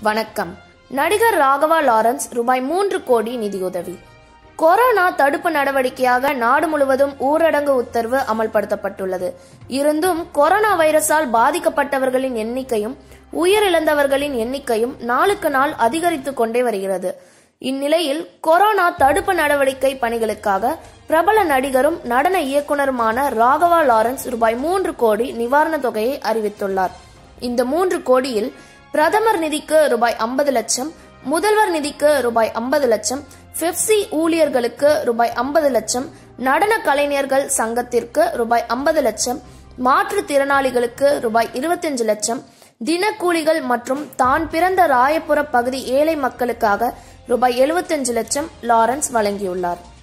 வணக்கம் நடிகர் ராகவா லாரன்ஸ் ரூபாய் மூன்று கோடி நிதியுதவி கொரோனா தடுப்பு நடவடிக்கையாக நாடு முழுவதும் ஊரடங்கு உத்தரவு அமல்படுத்தப்பட்டுள்ளது இருந்தும் கொரோனா வைரஸால் பாதிக்கப்பட்டவர்களின் எண்ணிக்கையும் உயிரிழந்தவர்களின் எண்ணிக்கையும் நாளுக்கு நாள் அதிகரித்துக் கொண்டே வருகிறது இந்நிலையில் கொரோனா தடுப்பு நடவடிக்கை பணிகளுக்காக பிரபல நடிகரும் நடன இயக்குனருமான ராகவா லாரன்ஸ் ரூபாய் மூன்று கோடி நிவாரணத் தொகையை அறிவித்துள்ளார் இந்த மூன்று கோடியில் பிரதமர் நிதிக்கு ரூபாய் ஐம்பது லட்சம் முதல்வர் நிதிக்கு ரூபாய் ஐம்பது லட்சம் பெப்சி ஊழியர்களுக்கு ரூபாய் ஐம்பது லட்சம் நடன கலைஞர்கள் சங்கத்திற்கு ரூபாய் ஐம்பது லட்சம் மாற்றுத்திறனாளிகளுக்கு ரூபாய் இருபத்தஞ்சு லட்சம் தினக்கூலிகள் மற்றும் தான் பிறந்த ராயபுர பகுதி ஏழை மக்களுக்காக ரூபாய் எழுபத்தஞ்சு லட்சம் லாரன்ஸ் வழங்கியுள்ளார்